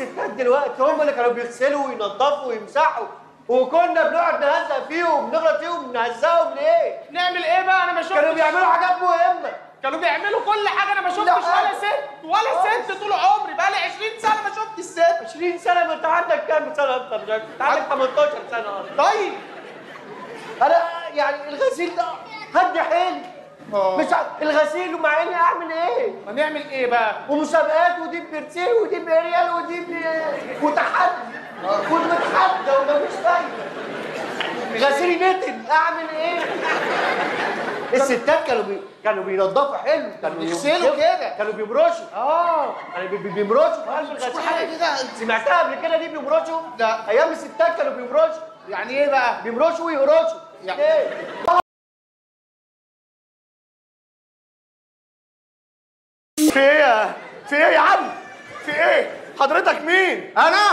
الستات دلوقتي هم اللي كانوا بيغسلوا وينظفوا ويمسحوا وكنا بنقعد نهزق فيهم بنغلط فيهم بنهزقهم ليه؟ نعمل ايه بقى انا ما شفتش كانوا بيعملوا حاجات مهمه كانوا بيعملوا كل حاجه انا ما شفتش لا. ولا ست ولا ست طول عمري بقى لي 20 سنه ما شفتش ست 20 سنه ما انت عندك كام سنه انت مش عارف انت عندك 18 سنه اصلا طيب انا يعني الغسيل ده هدي حيلي مش عارف الغسيل ومع اني اعمل ايه؟ ما نعمل ايه بقى ومسابقات ودي بيرسيل ودي باريال ودي ب- وتحدي والمتحدى ومفيش فايده غسيل نتن اعمل ايه؟ الستات كانوا بي... كانوا بينضفوا حلو كانوا بيغسلوا كده. كانوا بيبرشوا اه كانوا بي- بي- بيبرشوا في قلب الغسيل حاجة كده. سمعتها قبل كده دي بيبرشوا؟ لا. ايام الستات كانوا بيبرشوا يعني ايه بقى بيبرشوا ويقرشوا يعني- ايه؟ في ايه يا في ايه يا عم في ايه حضرتك مين انا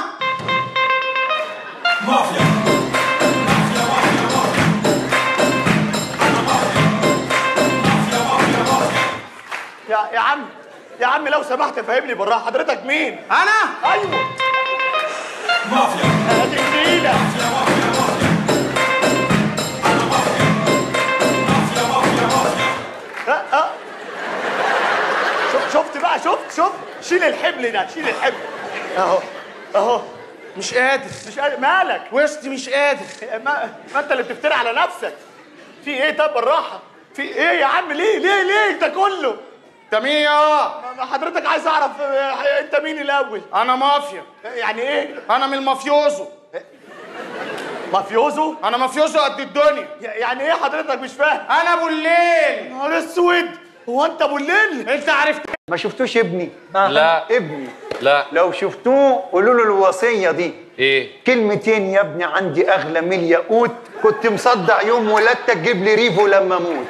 يا يا عم يا عم لو سمحت فهمني بالراحه حضرتك مين انا ايوه مافيا هذه جديده أه، أه. شوف- شفت بقى شفت شفت شيل الحبل ده شيل الحبل اهو اهو مش قادر مش قادر مالك وسطي مش قادر ما, ما انت اللي بتفتري على نفسك في ايه طب بالراحه في ايه يا عم ليه ليه ليه ده كله انت مين يا ما حضرتك عايز اعرف اه، انت مين الاول انا مافيا يعني ايه انا من المافيوزو مافيوزو انا مافيوزو قد الدنيا يعني ايه حضرتك مش فاهم انا ابو الليل نهار اسود هو انت ابو الليل انت عرفت ما شفتوش ابني لا. ابني لا لو شفتوه قولوا له الوصيه دي ايه كلمتين يا ابني عندي اغلى من الياقوت كنت مصدع يوم ولادتك جيب لي ريفو لما اموت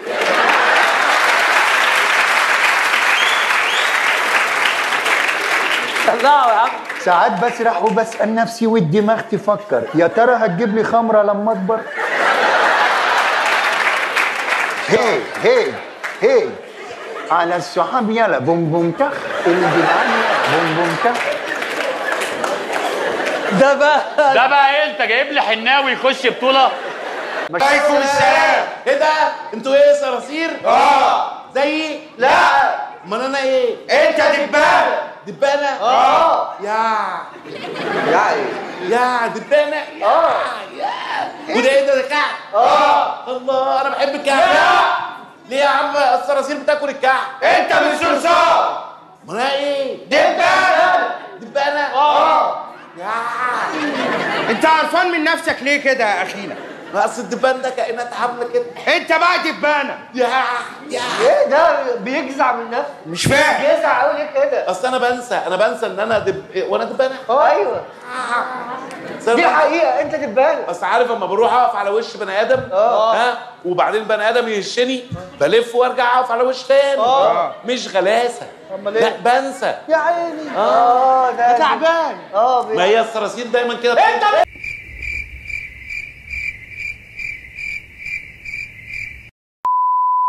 طلعوا يا عم ساعات بسرح وبسال نفسي والدماغ تفكر يا ترى هتجيب لي خمره لما اكبر هي هي هي على السحاب يلا بوم بوم تخ الجدعان يلا بوم بوم تخ ده بقى ده بقى ايه انت جايب لي حناوي يخش بطوله عليكم السلام ايه ده انتوا ايه صراصير اه زيي لا امال انا ايه انت دبانه دبانه اه يا يا ايه يا دبانه اه يا وده ايه ده ده كعب اه الله انا بحب الكعب ليه يا عم الصراصير بتاكل الكعب انت من صرصار امال انا ايه دبانه دبانه اه يا انت عرفان من نفسك ليه كده يا اخينا اصل الدبان ده كائنات عامله كده انت بقى دبانه يا يا ايه ده بيجزع من نفسه مش فاهم بيجزع قوي ليه كده اصل انا بنسى انا بنسى ان انا دب... وانا دبانه ايوه أصل دي أنا- الحقيقه انت دبانه اصل عارف اما بروح اقف على وش بني ادم آه. ها وبعدين البني ادم يهشني بلف وارجع اقف على وش تاني آه. مش غلاسه أمال لا إيه؟ بنسى يا عيني اه ده تعبان اه ما هي الصراصير دايما كده انت